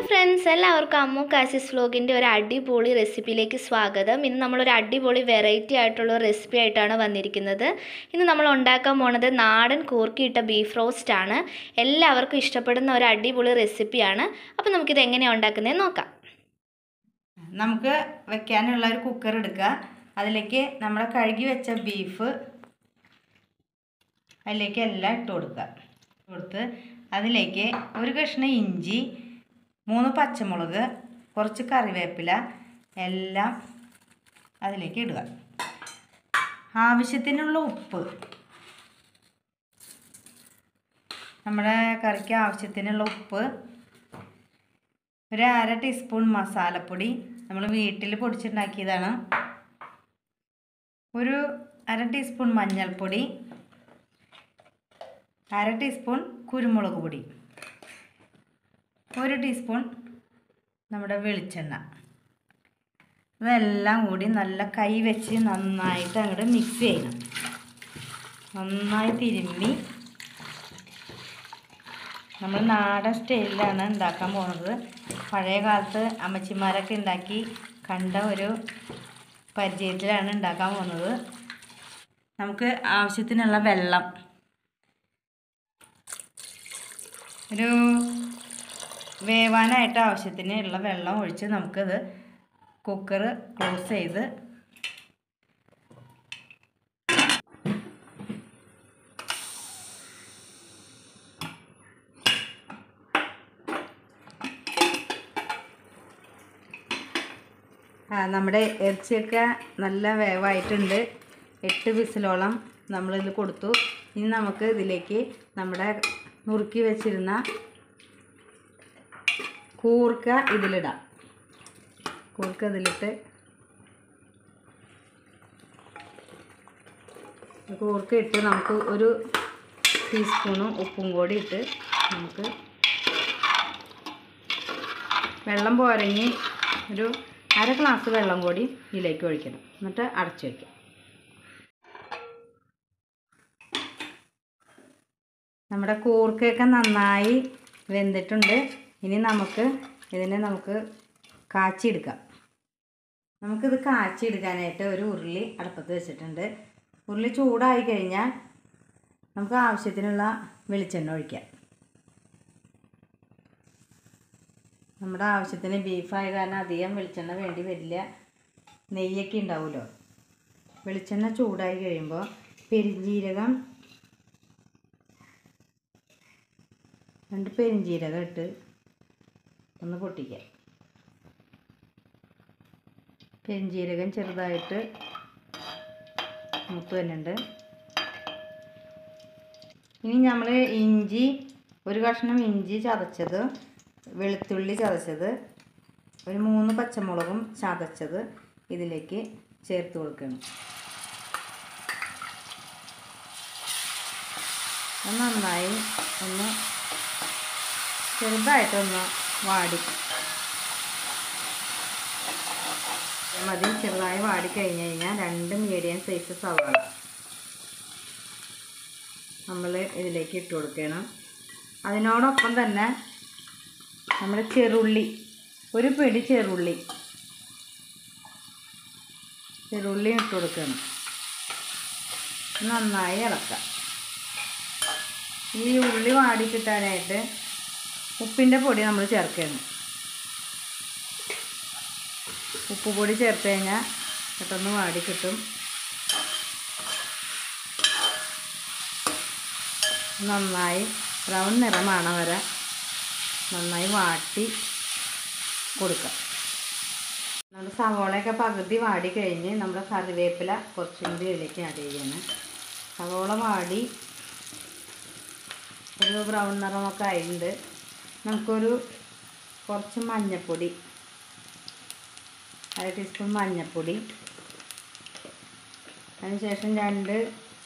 friends എല്ലാവർക്കും അമ്മു കാസിസ് വ്ലോഗിൻ്റെ ഒരു അടിപൊളി റെസിപ്പിയിലേക്ക് സ്വാഗതം ഇന്ന് നമ്മളൊരു അടിപൊളി വെറൈറ്റി ആയിട്ടുള്ള ഒരു റെസിപ്പി ആയിട്ടാണ് വന്നിരിക്കുന്നത് ഇന്ന് നമ്മൾ ഉണ്ടാക്കാൻ പോണത് നാടൻ കൂർക്കിയിട്ട ബീഫ് റോസ്റ്റ് ആണ് എല്ലാവർക്കും ഇഷ്ടപ്പെടുന്ന ഒരു അടിപൊളി റെസിപ്പിയാണ് അപ്പോൾ നമുക്കിത് എങ്ങനെയാണ് ഉണ്ടാക്കുന്നതെന്ന് നോക്കാം നമുക്ക് വെക്കാനുള്ള ഒരു കുക്കർ എടുക്കുക അതിലേക്ക് നമ്മൾ കഴുകി വെച്ച ബീഫ് അതിലേക്ക് എല്ലാം ഇട്ട് കൊടുക്കുക ഇട്ട് കൊടുത്ത് അതിലേക്ക് ഒരു കഷ്ണം ഇഞ്ചി മൂന്ന് പച്ചമുളക് കുറച്ച് കറിവേപ്പില എല്ലാം അതിലേക്ക് ഇടുക ആവശ്യത്തിനുള്ള ഉപ്പ് നമ്മുടെ കറിക്ക് ആവശ്യത്തിനുള്ള ഉപ്പ് ഒരു അര ടീസ്പൂൺ മസാലപ്പൊടി നമ്മൾ വീട്ടിൽ പൊടിച്ചുണ്ടാക്കിയതാണ് ഒരു അര ടീസ്പൂൺ മഞ്ഞൾപ്പൊടി അര ടീസ്പൂൺ കുരുമുളക് പൊടി ഒരു ടീസ്പൂൺ നമ്മുടെ വെളിച്ചെണ്ണ ഇതെല്ലാം കൂടി നല്ല കൈ വെച്ച് നന്നായിട്ട് അങ്ങോട്ട് മിക്സ് ചെയ്യണം നന്നായി തിരുമ്മി നമ്മൾ നാടൻ സ്റ്റൈലിലാണ് ഉണ്ടാക്കാൻ പോകുന്നത് പഴയ കാലത്ത് അമ്മച്ചിമാരൊക്കെ ഉണ്ടാക്കി കണ്ട ഒരു പരിചയത്തിലാണ് ഉണ്ടാക്കാൻ പോകുന്നത് നമുക്ക് ആവശ്യത്തിനുള്ള വെള്ളം ഒരു വേവാനായിട്ട് ആവശ്യത്തിന് ഉള്ള വെള്ളം ഒഴിച്ച് നമുക്കത് കുക്കർ ക്ലോസ് ചെയ്ത് ആ നമ്മുടെ ഇറച്ചിയൊക്കെ നല്ല വേവായിട്ടുണ്ട് എട്ട് വിസിലോളം നമ്മളിതിൽ കൊടുത്തു ഇനി നമുക്ക് ഇതിലേക്ക് നമ്മുടെ നുറുക്കി വെച്ചിരുന്ന കൂർക്ക ഇതിലിടാം കൂർക്ക ഇതിലിട്ട് കൂർക്ക ഇട്ട് നമുക്ക് ഒരു ടീസ്പൂണും ഉപ്പും കൂടി ഇട്ട് നമുക്ക് വെള്ളം പോരങ്ങി ഒരു അര ഗ്ലാസ് വെള്ളം കൂടി ഇതിലേക്ക് ഒഴിക്കണം എന്നിട്ട് അടച്ചു വയ്ക്കാം നമ്മുടെ കൂർക്കയൊക്കെ നന്നായി വെന്തിട്ടുണ്ട് ഇനി നമുക്ക് ഇതിനെ നമുക്ക് കാച്ചിയെടുക്കാം നമുക്കിത് കാച്ചിയെടുക്കാനായിട്ട് ഒരു ഉരുളി അടുപ്പത്ത് വെച്ചിട്ടുണ്ട് ഉരുളി ചൂടായി കഴിഞ്ഞാൽ നമുക്ക് ആവശ്യത്തിനുള്ള വെളിച്ചെണ്ണ ഒഴിക്കാം നമ്മുടെ ആവശ്യത്തിന് ബീഫായ കാരണം അധികം വെളിച്ചെണ്ണ വേണ്ടി വരില്ല നെയ്യൊക്കെ ഉണ്ടാവുമല്ലോ വെളിച്ചെണ്ണ ചൂടായി കഴിയുമ്പോൾ പെരിഞ്ജീരകം രണ്ട് പെരിഞ്ജീരകം ഇട്ട് ഒന്ന് പൊട്ടിക്കാം പെരിഞ്ജീരകം ചെറുതായിട്ട് മൂത്ത് വരുന്നുണ്ട് ഇനി നമ്മൾ ഇഞ്ചി ഒരു കഷ്ണം ഇഞ്ചി ചതച്ചത് വെളുത്തുള്ളി ചതച്ചത് ഒരു മൂന്ന് പച്ചമുളകും ചതച്ചത് ഇതിലേക്ക് ചേർത്ത് കൊടുക്കണം അത് നന്നായി ഒന്ന് ചെറുതായിട്ടൊന്ന് വാടി മതി ചെറുതായി വാടി കഴിഞ്ഞ് കഴിഞ്ഞാൽ രണ്ട് മീഡിയം സൈസ് സവാള നമ്മൾ ഇതിലേക്ക് ഇട്ട് കൊടുക്കണം അതിനോടൊപ്പം തന്നെ നമ്മുടെ ചെറുള്ളി ഒരു പിടി ചെറുള്ളി ചെറുള്ളി ഇട്ട് കൊടുക്കണം നന്നായി ഇളക്കാം ഈ ഉള്ളി വാടി കിട്ടാനായിട്ട് ഉപ്പിൻ്റെ പൊടി നമ്മൾ ചേർക്കണം ഉപ്പ് പൊടി ചേർത്ത് കഴിഞ്ഞാൽ പെട്ടെന്ന് വാടി കിട്ടും നന്നായി ബ്രൗൺ നിറമാണ് വരെ നന്നായി വാട്ടി കൊടുക്കുക നമ്മുടെ സവോളയൊക്കെ പകുതി വാടി കഴിഞ്ഞ് നമ്മുടെ കറിവേപ്പില കുറച്ചും കൂടി ഇതിലേക്ക് ആഡ് ചെയ്യണം സവോള വാടി ഒരു ബ്രൗൺ നിറമൊക്കെ ആയിട്ടുണ്ട് നമുക്കൊരു കുറച്ച് മഞ്ഞൾപ്പൊടി അര ടീസ്പൂൺ മഞ്ഞൾപ്പൊടി അതിനുശേഷം രണ്ട്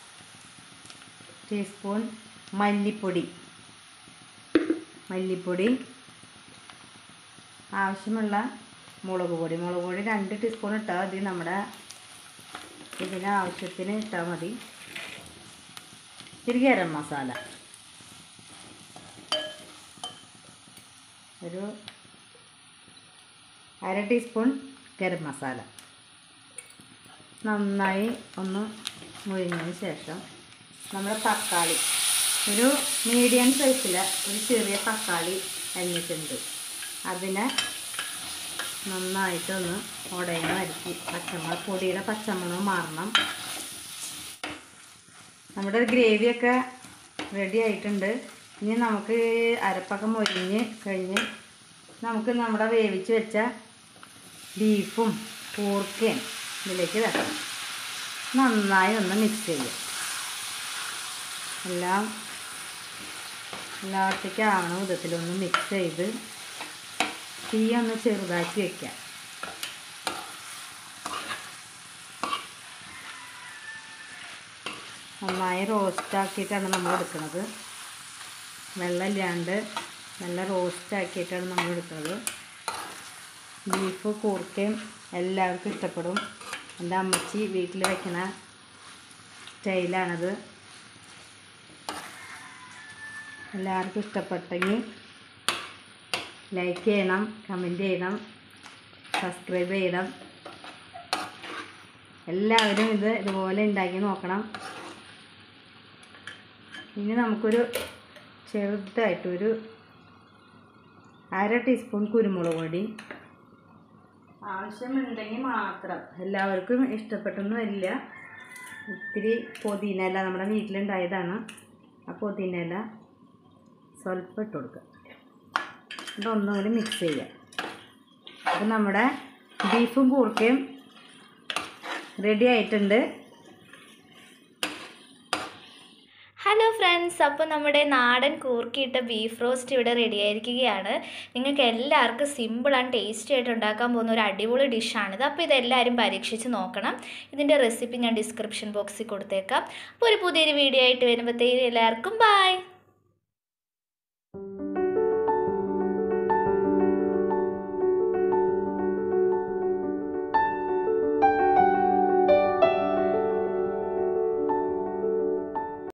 ടീസ്പൂൺ മല്ലിപ്പൊടി മല്ലിപ്പൊടി ആവശ്യമുള്ള മുളക് പൊടി മുളക് പൊടി രണ്ട് ടീസ്പൂൺ ഇട്ടാൽ മതി നമ്മുടെ ഇതിന് ആവശ്യത്തിന് ഇട്ടാൽ മതി ഇത്തിരി ഗരം മസാല ഒരു അര ടീസ്പൂൺ ഗരം മസാല നന്നായി ഒന്ന് മുരിഞ്ഞതിന് ശേഷം നമ്മുടെ തക്കാളി ഒരു മീഡിയം സൈസിലെ ഒരു ചെറിയ തക്കാളി അരിഞ്ഞിട്ടുണ്ട് അതിനെ നന്നായിട്ടൊന്ന് ഉടയണം അരിക്കി പച്ചമുളക് പൊടിയുടെ പച്ചമുളക് മാറണം നമ്മുടെ ഗ്രേവിയൊക്കെ റെഡി ആയിട്ടുണ്ട് ഇനി നമുക്ക് അരപ്പൊക്കെ മൊരിഞ്ഞ് കഴിഞ്ഞ് നമുക്ക് നമ്മുടെ വേവിച്ച് വെച്ച ബീഫും കൂർക്കയും ഇതിലേക്ക് വെക്കണം നന്നായി ഒന്ന് മിക്സ് ചെയ്യും എല്ലാം എല്ലാത്തേക്കും ആവണ വിധത്തിലൊന്ന് മിക്സ് ചെയ്ത് തീ ഒന്ന് ചെറുതാക്കി വെക്കാം നന്നായി റോസ്റ്റ് ആക്കിയിട്ടാണ് നമ്മൾ എടുക്കുന്നത് വെള്ളമില്ലാണ്ട് നല്ല റോസ്റ്റ് ആക്കിയിട്ടാണ് നമ്മൾ എടുക്കുന്നത് ബീഫ് കൂർക്കയും എല്ലാവർക്കും ഇഷ്ടപ്പെടും എൻ്റെ അമ്മച്ചി വീട്ടിൽ വെക്കണ സ്റ്റൈലാണത് എല്ലാവർക്കും ഇഷ്ടപ്പെട്ടെങ്കിൽ ലൈക്ക് ചെയ്യണം കമൻറ്റ് ചെയ്യണം സബ്സ്ക്രൈബ് ചെയ്യണം എല്ലാവരും ഇത് ഇതുപോലെ ഉണ്ടാക്കി നോക്കണം ഇനി നമുക്കൊരു ചെറുതായിട്ടൊരു അര ടീസ്പൂൺ കുരുമുളക് പൊടി ആവശ്യമുണ്ടെങ്കിൽ മാത്രം എല്ലാവർക്കും ഇഷ്ടപ്പെട്ടൊന്നും വരില്ല ഇത്തിരി പുതിന ഇല നമ്മുടെ വീട്ടിലുണ്ടായതാണ് ആ പുതിന ഇല സ്വല്പം ഇട്ട് കൊടുക്കുക എന്നിട്ട് ഒന്നും കൂടി മിക്സ് ചെയ്യുക അപ്പം നമ്മുടെ ബീഫും കൂർക്കയും റെഡി ആയിട്ടുണ്ട് ഹലോ ഫ്രണ്ട്സ് അപ്പോൾ നമ്മുടെ നാടൻ കൂർക്കിയിട്ട ബീഫ് റോസ്റ്റ് ഇവിടെ റെഡി ആയിരിക്കുകയാണ് നിങ്ങൾക്ക് എല്ലാവർക്കും സിമ്പിൾ ആൻഡ് ടേസ്റ്റി ആയിട്ട് ഉണ്ടാക്കാൻ പോകുന്ന ഒരു അടിപൊളി ഡിഷാണിത് അപ്പോൾ ഇതെല്ലാവരും പരീക്ഷിച്ച് നോക്കണം ഇതിൻ്റെ റെസിപ്പി ഞാൻ ഡിസ്ക്രിപ്ഷൻ ബോക്സിൽ കൊടുത്തേക്കാം അപ്പോൾ ഒരു പുതിയൊരു വീഡിയോ ആയിട്ട് വരുമ്പോഴത്തേക്കും എല്ലാവർക്കും ബൈ